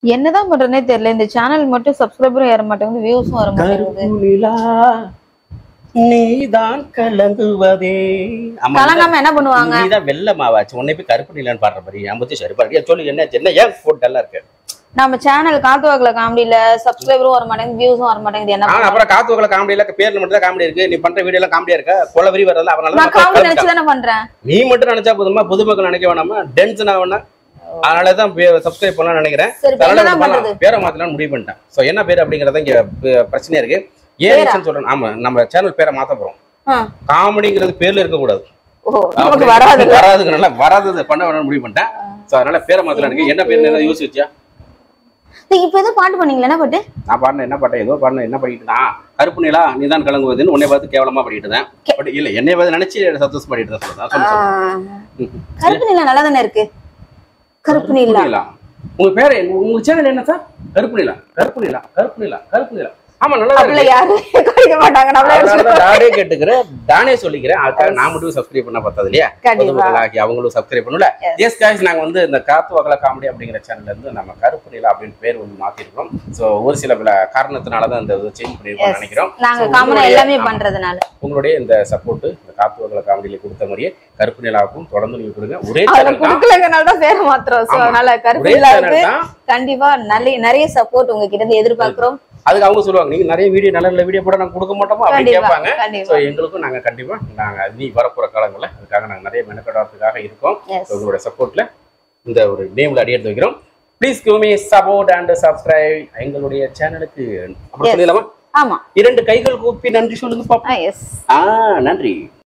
என்னதான் பண்றேனே தெரியல இந்த சேனல் மட்டும் சப்ஸ்கிரைபரும் ஏற மாட்டேங்குது வியூஸும் வர மாட்டேங்குது கருப்பு நிலா நீதான் கலங்குவதே ஆமா, கலங்காம என்ன பண்ணுவாங்க நீதான் வெள்ள மாவாச்சு உன்னை போய் கருப்பு நிலான்னு பாடுற மாதிரி அம்பத்தி சரி பாரு சொல்லு என்ன என்ன ஏன் போட் டல்லா இருக்கு நம்ம சேனல் காத்து வாக்குல காமெடியில சப்ஸ்கிரைபரும் வர மாட்டேங்குது வியூஸும் வர மாட்டேங்குது என்ன ஆனா பண்ண? அப்புறம் காத்து வகல காமெடியில பேர்ல மட்டும் தான் காமெடி இருக்கு நீ பண்ற வீடியோ எல்லாம் காமெடியா இருக்கா கொலவரி வரல அவனால நான் காமெடி நினைச்சு தானே பண்றேன் நீ மட்டும் நினைச்சா போதுமா பொதுமக்கள் நினைக்க வேணாமா டென்ஷன் ஆகணும் அதனாலதான் சப்ஸ்கிரைப் பண்ணலாம்னு நினைக்கிறேன் சரி இப்ப அதனால என்னதான் பண்ணலாம். பண்றது பேரை மாத்தலாம்னு முடிவு பண்ணிட்டேன் சோ என்ன பேர் அப்படிங்கறத இங்க ப- பிரச்சனையா இருக்கு ஏன் பேரா? reason சொல்றேன் ஆமா நம்ம சேனல் பேரை மாத்த போறோம் ஆ. காமெடிங்கிறது பேர்ல இருக்க கூடாது ஓ நமக்கு வராது வராதுங்கனால வராதது பண்ண வேணும்னு முடிவு பண்ணிட்டேன் சோ அதனால பேரை மாத்தலாம் இருக்கு என்ன பேர் என்ன யோசிச்சியா இப்ப ஏதோ பாட்டு பண்ணீங்களா என்ன பாட்டு நான் பாடின என்ன பாட்டேன் ஏதோ பாடின என்ன பண்ணிட்டு இருந்தான் கருப்பு நிலா நீ தான் கலங்குவதுன்னு உன்னை பார்த்து கேவலமா பண்ணிட்டு இருந்தேன் பட் இல்ல என்னை பார்த்து நினைச்சு சக்சஸ் பண்ணிட்டு தான் சொல்றேன் சொல்லு, சொல்லு. ம். கருப்பு நிலா நல்லா தானே இருக்கு கருப்பு நிலா நிலா உங்க பேரு உங்க சேனல் என்ன சார் கருப்பு நிலா கருப்பு நிலா கருப்பு நிலா கருப்பு நிலா ஆமா நல்லா அப்படில இருக்கு யாரும் குறைக்க மாட்டாங்க நம்மளே அதனாலதான் நானே கேட்டுக்கிறேன் நானே சொல்லிக்கிறேன் அதுக்காக நான் மட்டும் சப்ஸ்கிரைப் பண்ண பார்த்தது இல்லையா கண்டிப்பா. பொதுமக்கள் ஆகி அவங்களும் சப்ஸ்கிரைப் பண்ணல எஸ் காய்ஸ் நாங்க வந்து இந்த காத்து வகல காமெடி அப்படிங்கிற சேனல்ல இருந்து நம்ம கருப்பு நிலா அப்படின்னு பேர் வந்து மாத்திருக்கோம் சோ ஒரு சில பல காரணத்தினால தான் இந்த சேஞ்ச் பண்ணிருக்கோம் நினைக்கிறோம் நாங்க So, காமனா உங்களுடைய- எல்லாமே ஆமா. பண்றதுனால உங்களுடைய இந்த சப்போர்ட் இந்த காத்து வகல காமெடியில கொடுத்த மாதிரியே கருப்பு நிலாவுக்கும் தொடர்ந்து நீங்க கொடுங்க ஒரே அதுல சேனல் தான் குடுக்கலங்கனால தான் பேர மாத்திரம் சோ ஆமா. அதனால கருப்பு ஒரே நிலாவுக்கு சேனல் தான் கண்டிப்பா நிறைய நிறைய சப்போர்ட் உங்ககிட்ட இருந்து எதிர்பார்க்கிறோம் அதுக்கு அவங்க சொல்லுவாங்க நீங்க நிறைய வீடியோ நல்ல நல்ல வீடியோ போட நாங்க கொடுக்க மாட்டோமா அப்படி கண்டிப்பா கேட்பாங்க ஸோ கண்டிப்பா எங்களுக்கும் நாங்க கண்டிப்பா நாங்க நீ வரப்போற காலங்களில் அதுக்காக நாங்க நிறைய மெனக்கடாததுக்காக இருக்கோம் Yes. So, உங்களோட சப்போர்ட்ல இந்த ஒரு நேம்ல அடி எடுத்து வைக்கிறோம் please give me support and subscribe எங்களுடைய சேனலுக்கு அப்படி Yes. சொல்லிடலாமா ஆமா இரண்டு கைகள் கூப்பி நன்றி சொல்லுங்க பாப்பா எஸ் ஆ நன்றி